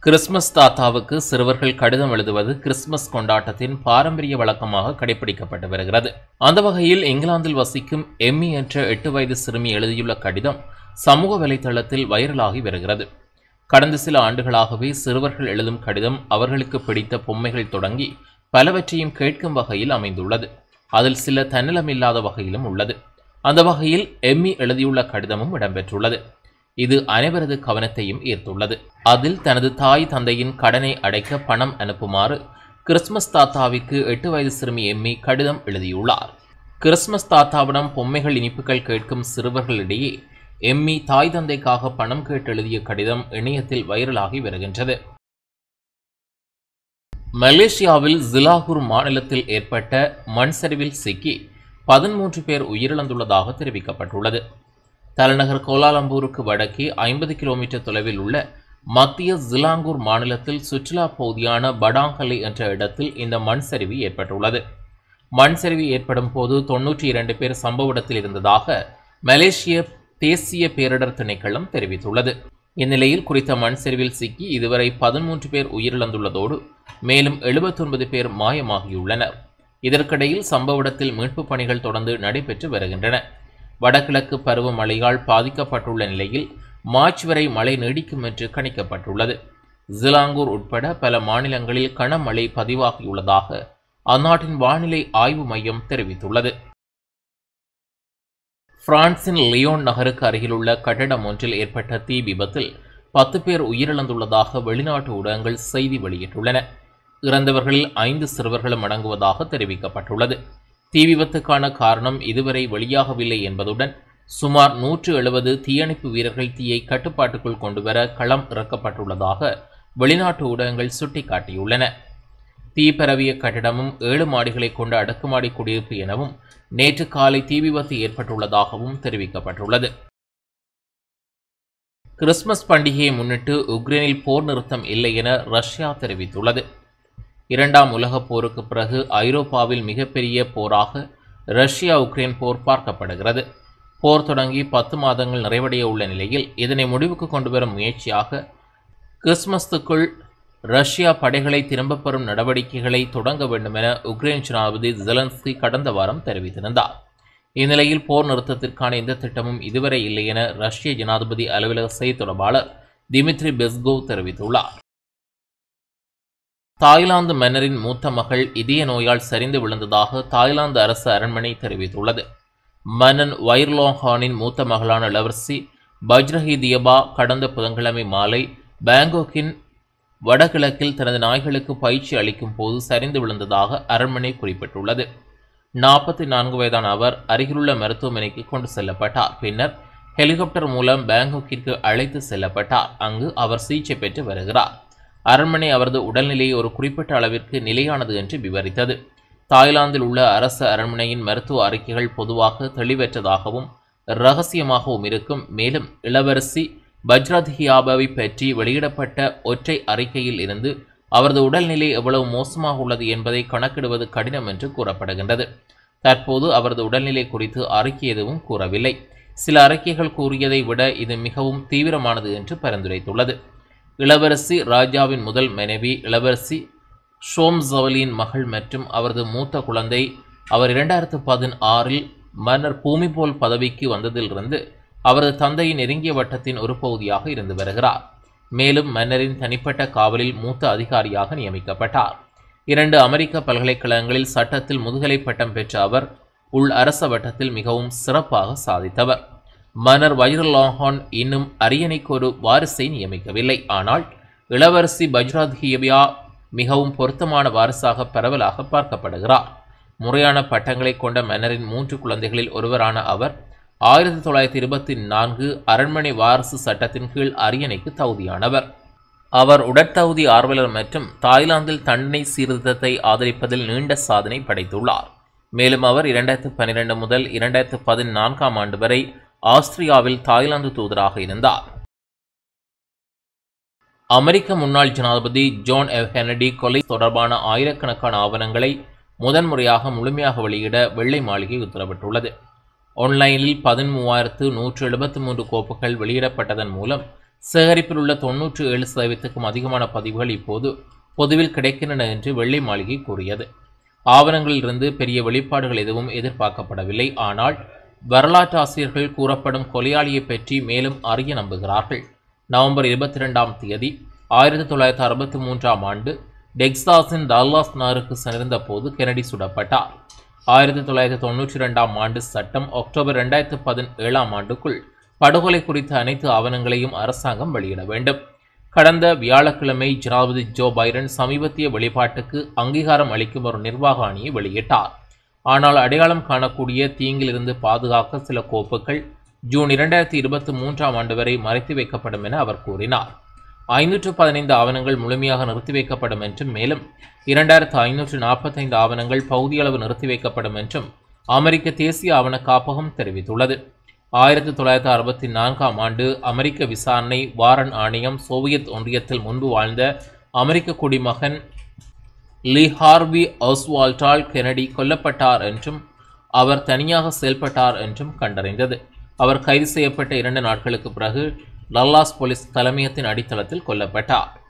Christmas தாத்தாவுக்கு சிறுவர்கள் கடிதம் எழுதுவது கிறிஸ்மஸ் கொண்டாட்டத்தின் பாரம்பரிய வழக்கமாக கடைபிடிக்கப்பட்டு வருகிறது அந்த வகையில் இங்கிலாந்தில் வசிக்கும் எம்மி என்ற எட்டு வயது சிறுமி எழுதியுள்ள கடிதம் சமூக வலைதளத்தில் வைரலாகி வருகிறது கடந்த சில ஆண்டுகளாகவே சிறுவர்கள் எழுதும் கடிதம் அவர்களுக்கு பிடித்த பொம்மைகள் தொடங்கி பலவற்றையும் கேட்கும் வகையில் அமைந்துள்ளது அதில் சில தன்னலமில்லாத வகையிலும் உள்ளது அந்த வகையில் எம்மி எழுதியுள்ள கடிதமும் இடம்பெற்றுள்ளது இது அனைவரது கவனத்தையும் ஈர்த்துள்ளது அதில் தனது தாய் தந்தையின் கடனை அடைக்க பணம் அனுப்புமாறு கிறிஸ்மஸ் தாத்தாவிற்கு எட்டு வயது சிறுமி எம்மி கடிதம் எழுதியுள்ளார் கிறிஸ்மஸ் தாத்தாவிடம் பொம்மைகள் இனிப்புகள் கேட்கும் சிறுவர்களிடையே எம்மி தாய் தந்தைக்காக பணம் கேட்டு எழுதிய கடிதம் இணையத்தில் வைரலாகி வருகின்றது மலேசியாவில் ஜிலாகூர் மாநிலத்தில் ஏற்பட்ட மண் சரிவில் சிக்கி பதிமூன்று பேர் உயிரிழந்துள்ளதாக தெரிவிக்கப்பட்டுள்ளது தலைநகர் கோலாலம்பூருக்கு வடக்கே ஐம்பது கிலோமீட்டர் தொலைவில் உள்ள மத்திய ஜிலாங்கூர் மாநிலத்தில் சுற்றுலா பகுதியான படாங்கலை என்ற இடத்தில் இந்த மண் சரிவு ஏற்பட்டுள்ளது மண் சரிவு ஏற்படும் போது தொன்னூற்றி இரண்டு பேர் சம்பவ இடத்தில் இருந்ததாக மலேசிய தேசிய பேரிடர் திணைக்களம் தெரிவித்துள்ளது இந்நிலையில் குறித்த மண் சரிவில் சிக்கி இதுவரை பதிமூன்று பேர் உயிரிழந்துள்ளதோடு மேலும் எழுபத்தொன்பது பேர் மாயமாகியுள்ளனர் இதற்கிடையில் சம்பவ இடத்தில் மீட்புப் பணிகள் தொடர்ந்து நடைபெற்று வருகின்றன வடகிழக்கு பருவமழையால் பாதிக்கப்பட்டுள்ள நிலையில் மார்ச் வரை மழை நீடிக்கும் என்று கணிக்கப்பட்டுள்ளது ஜிலாங்கூர் உட்பட பல மாநிலங்களில் கனமழை பதிவாகியுள்ளதாக அந்நாட்டின் வானிலை ஆய்வு மையம் தெரிவித்துள்ளது பிரான்சின் லியோன் நகருக்கு அருகிலுள்ள கட்டடம் ஒன்றில் ஏற்பட்ட தீ விபத்தில் பத்து பேர் உயிரிழந்துள்ளதாக வெளிநாட்டு ஊடகங்கள் செய்தி வெளியிட்டுள்ளன இறந்தவர்களில் ஐந்து சிறுவர்களும் அடங்குவதாக தெரிவிக்கப்பட்டுள்ளது தீ விபத்துக்கான காரணம் இதுவரை வெளியாகவில்லை என்பதுடன் சுமார் நூற்று எழுபது தீயணைப்பு வீரர்கள் தீயை கட்டுப்பாட்டுக்குள் கொண்டுவர களம் இறக்கப்பட்டுள்ளதாக வெளிநாட்டு ஊடகங்கள் சுட்டிக்காட்டியுள்ளன தீ பரவிய கட்டிடமும் ஏழு மாடிகளை கொண்ட அடுக்குமாடி குடியிருப்பு எனவும் நேற்று காலை தீ விபத்து ஏற்பட்டுள்ளதாகவும் தெரிவிக்கப்பட்டுள்ளது கிறிஸ்மஸ் பண்டிகையை முன்னிட்டு உக்ரைனில் போர் நிறுத்தம் இல்லை என ரஷ்யா தெரிவித்துள்ளது இரண்டாம் உலகப் போருக்கு பிறகு ஐரோப்பாவில் மிகப்பெரிய போராக ரஷ்யா உக்ரைன் போர் பார்க்கப்படுகிறது போர் தொடங்கி பத்து மாதங்கள் நிறைவடைய உள்ள நிலையில் இதனை முடிவுக்கு கொண்டு வரும் முயற்சியாக கிறிஸ்மஸுக்குள் ரஷ்யா படைகளை திரும்பப் பெறும் நடவடிக்கைகளை தொடங்க வேண்டும் என உக்ரைன் ஜனாதிபதி ஜெலன்ஸ்கி கடந்த வாரம் தெரிவித்திருந்தார் இந்நிலையில் போர் நிறுத்தத்திற்கான எந்த திட்டமும் இதுவரை இல்லை என ரஷ்ய ஜனாதிபதி அலுவலக செய்தி தொடர்பாளர் திமித்ரி பெஸ்கோவ் தெரிவித்துள்ளார் தாய்லாந்து மன்னரின் மூத்த மகள் இதய நோயால் சரிந்து விழுந்ததாக தாய்லாந்து அரசு அரண்மனை தெரிவித்துள்ளது மன்னன் வைர்லோங்ஹானின் மூத்த மகளான இளவரசி பஜ்ரஹி தியபா கடந்த புதன்கிழமை மாலை பாங்காக்கின் வடகிழக்கில் தனது நாய்களுக்கு பயிற்சி அளிக்கும் போது சரிந்து விழுந்ததாக அரண்மனை குறிப்பிட்டுள்ளது நாற்பத்தி நான்கு வயதான அவர் அருகிலுள்ள மருத்துவமனைக்கு கொண்டு செல்லப்பட்டார் பின்னர் ஹெலிகாப்டர் மூலம் பாங்காக்கிற்கு அழைத்து செல்லப்பட்டார் அங்கு அவர் சிகிச்சை பெற்று வருகிறார் அரண்மனை அவரது உடல்நிலை ஒரு குறிப்பிட்ட அளவிற்கு நிலையானது என்று விவரித்தது தாய்லாந்தில் உள்ள அரசு அரண்மனையின் மருத்துவ அறிக்கைகள் பொதுவாக தெளிவற்றதாகவும் ரகசியமாகவும் இருக்கும் மேலும் இளவரசி பஜ்ரதியாபாவை பற்றி வெளியிடப்பட்ட ஒற்றை அறிக்கையில் இருந்து அவரது உடல்நிலை எவ்வளவு மோசமாக உள்ளது என்பதை கணக்கிடுவது கடினம் என்று கூறப்படுகின்றது தற்போது அவரது உடல்நிலை குறித்து அறிக்கை எதுவும் கூறவில்லை சில அறிக்கைகள் கூறியதை விட இது மிகவும் தீவிரமானது என்று பரிந்துரைத்துள்ளது இளவரசி ராஜாவின் முதல் மனைவி இளவரசி ஷோம்சவலியின் மகள் மற்றும் அவரது மூத்த குழந்தை அவர் இரண்டாயிரத்து பதினாறில் மன்னர் பூமிபோல் பதவிக்கு வந்ததிலிருந்து அவரது தந்தையின் நெருங்கிய வட்டத்தின் ஒரு பகுதியாக இருந்து வருகிறார் மேலும் மன்னரின் தனிப்பட்ட காவலில் மூத்த அதிகாரியாக நியமிக்கப்பட்டார் இரண்டு அமெரிக்க பல்கலைக்கழகங்களில் சட்டத்தில் முதுகலை பட்டம் பெற்ற அவர் உள் அரச வட்டத்தில் மிகவும் சிறப்பாக சாதித்தவர் மன்னர் வைரலாஹான் இன்னும் அரியணைக்கு ஒரு வாரிசை நியமிக்கவில்லை ஆனால் இளவரசி பஜ்ராத்ஹியபியா மிகவும் பொருத்தமான வாரிசாக பரவலாக பார்க்கப்படுகிறார் முறையான பட்டங்களை கொண்ட மன்னரின் மூன்று குழந்தைகளில் ஒருவரான அவர் ஆயிரத்தி தொள்ளாயிரத்தி இருபத்தி நான்கு அரண்மனை வாரிசு சட்டத்தின் கீழ் அரியணைக்கு தகுதியானவர் அவர் உடற்தகுதி ஆர்வலர் மற்றும் தாய்லாந்தில் தண்டனை சீர்திருத்தத்தை ஆதரிப்பதில் நீண்ட சாதனை படைத்துள்ளார் மேலும் அவர் இரண்டாயிரத்து பன்னிரண்டு முதல் இரண்டாயிரத்து பதினான்காம் ஆண்டு வரை ஆஸ்திரியாவில் தாய்லாந்து தூதராக இருந்தார் அமெரிக்க முன்னாள் ஜனாதிபதி ஜான் எஃப் கெனடி கொலை தொடர்பான ஆயிரக்கணக்கான ஆவணங்களை முதன்முறையாக முழுமையாக வெளியிட வெள்ளை மாளிகை உத்தரவிட்டுள்ளது ஆன்லைனில் பதிமூவாயிரத்து நூற்று எழுபத்தி மூன்று கோப்புகள் வெளியிடப்பட்டதன் மூலம் சேகரிப்பில் உள்ள தொன்னூற்று ஏழு சதவீதத்துக்கும் அதிகமான பதிவுகள் இப்போது பொதுவில் கிடைக்கின்றன என்று வெள்ளை மாளிகை கூறியது ஆவணங்களிலிருந்து பெரிய வெளிப்பாடுகள் எதுவும் எதிர்பார்க்கப்படவில்லை ஆனால் வரலாற்று ஆசிரியர்கள் கூறப்படும் கொலையாளியை பற்றி மேலும் அறிய நம்புகிறார்கள் நவம்பர் இருபத்தி ரெண்டாம் தேதி ஆயிரத்தி தொள்ளாயிரத்தி அறுபத்தி மூன்றாம் ஆண்டு டெக்சாஸின் டல்லாஸ் நகருக்கு சென்றிருந்த போது கெனடி சுடப்பட்டார் ஆயிரத்தி தொள்ளாயிரத்தி தொண்ணூற்றி ரெண்டாம் ஆண்டு சட்டம் அக்டோபர் ரெண்டாயிரத்தி பதினேழாம் ஆண்டுக்குள் படுகொலை குறித்த அனைத்து ஆவணங்களையும் அரசாங்கம் வெளியிட வேண்டும் கடந்த வியாழக்கிழமை ஜனாதிபதி ஜோ பைடன் சமீபத்திய வெளிப்பாட்டுக்கு அங்கீகாரம் அளிக்கும் ஒரு நிர்வாக அணியை வெளியிட்டார் ஆனால் அடையாளம் காணக்கூடிய தீங்கிலிருந்து பாதுகாக்க சில கோப்புகள் ஜூன் இரண்டாயிரத்தி இருபத்தி மூன்றாம் ஆண்டு வரை மறைத்து வைக்கப்படும் என அவர் கூறினார் ஐநூற்று பதினைந்து ஆவணங்கள் முழுமையாக நிறுத்தி வைக்கப்படும் என்றும் மேலும் இரண்டாயிரத்து ஐநூற்று நாற்பத்தைந்து ஆவணங்கள் பகுதியளவு நிறுத்தி வைக்கப்படும் என்றும் அமெரிக்க தேசிய ஆவண காப்பகம் தெரிவித்துள்ளது ஆயிரத்தி தொள்ளாயிரத்தி அறுபத்தி நான்காம் ஆண்டு அமெரிக்க விசாரணை வாரன் ஆணையம் சோவியத் ஒன்றியத்தில் முன்பு வாழ்ந்த அமெரிக்க குடிமகன் லீ ஹார்வி ஒஸ்வால்டால் கெனடி கொல்லப்பட்டார் என்றும் அவர் தனியாக செயல்பட்டார் என்றும் கண்டறிந்தது அவர் கைது செய்யப்பட்ட இரண்டு நாட்களுக்கு பிறகு லல்லாஸ் போலீஸ் தலைமையகத்தின் அடித்தளத்தில் கொல்லப்பட்டார்